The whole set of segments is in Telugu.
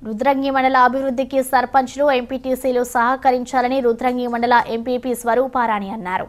రుద్రంగి మండల అభివృద్ధికి సర్పంచ్లు ఎంపీటీసీలు సహకరించాలని రుద్రంగి మండల ఎంపీపీ స్వరూపారాణి అన్నారు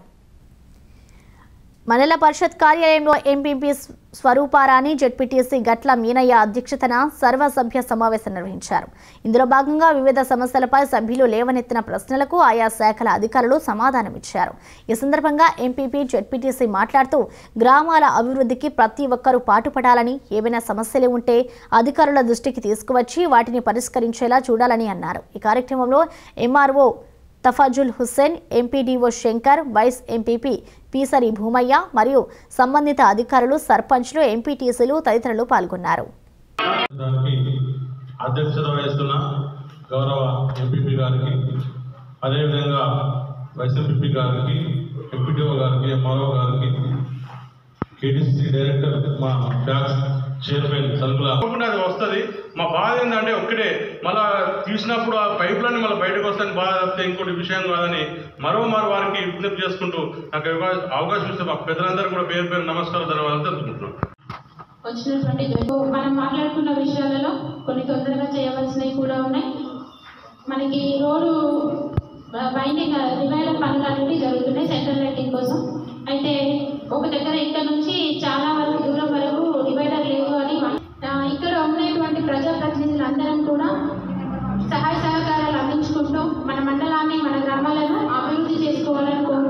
మండల పరిషత్ కార్యాలయంలో ఎంపీపీ స్వరూపారాణి జెడ్పీటీసీ గట్ల మీనయ్య అధ్యక్షతన సర్వసభ్య సమావేశం నిర్వహించారు ఇందులో భాగంగా వివిధ సమస్యలపై సభ్యులు లేవనెత్తిన ప్రశ్నలకు ఆయా శాఖల అధికారులు సమాధానమిచ్చారు ఈ సందర్భంగా ఎంపీపీ జెడ్పీటీసీ మాట్లాడుతూ గ్రామాల అభివృద్ధికి ప్రతి ఒక్కరూ పాటుపడాలని ఏవైనా సమస్యలు ఉంటే అధికారుల దృష్టికి తీసుకువచ్చి వాటిని పరిష్కరించేలా చూడాలని అన్నారు ఈ కార్యక్రమంలో MRO Tafazul Hussain MPDO Shankar vice MPP Peesari Bhoomaiah మరియు సంబంధిత అధికారులు సర్పంచ్లు ఎంపీటీసీలు తదితరులు పాల్గొన్నారు దానికి అధ్యక్షత వహిస్తున్న గౌరవ ఎంపీపీ గారికి అదేవిధంగా వైస్ ఎంపీపీ గారికి ఎంపీటీఓ గారికి ఎంఆర్ఓ గారికి కేటీసీ డైరెక్టర్ మా ట్యాక్స్ చైర్మన్ సరుకుల తప్పకుండా అది వస్తుంది మా బాధ ఏంటంటే ఒక్కటే మళ్ళా తీసినప్పుడు ఆ పైపులన్నీ మళ్ళీ బయటకు వస్తాయని బాధ తప్పితే ఇంకోటి విషయం కాదని మరో మరో వారికి విజ్ఞప్తి చేసుకుంటూ నాకు అవకాశం అవకాశం ఇస్తే మా పెద్దలందరూ కూడా పేరు పేరు నమస్కారం ధన్యవాదాలు తెలుపుకుంటున్నాను వచ్చినటువంటి జోకు మనం మాట్లాడుకున్న విషయాలలో కొన్ని తొందరగా చేయవలసినవి కూడా ఉన్నాయి మనకి రోడ్డు బైండింగ్ డివైడర్ పనులు అనేవి జరుగుతున్నాయి సెంట్రల్ లైటింగ్ కోసం అయితే ఒక దగ్గర ఇక్కడ నుంచి చాలా వరకు దూరం వరకు డివైడర్ లేదు అని ఆ, ఇక్కడ ఉన్నటువంటి ప్రజాప్రతినిధులు అందరం కూడా సహాయ సహకారాలు అందించుకుంటూ మన మండలాన్ని మన గ్రామాలను అభివృద్ధి చేసుకోవాలని కోరు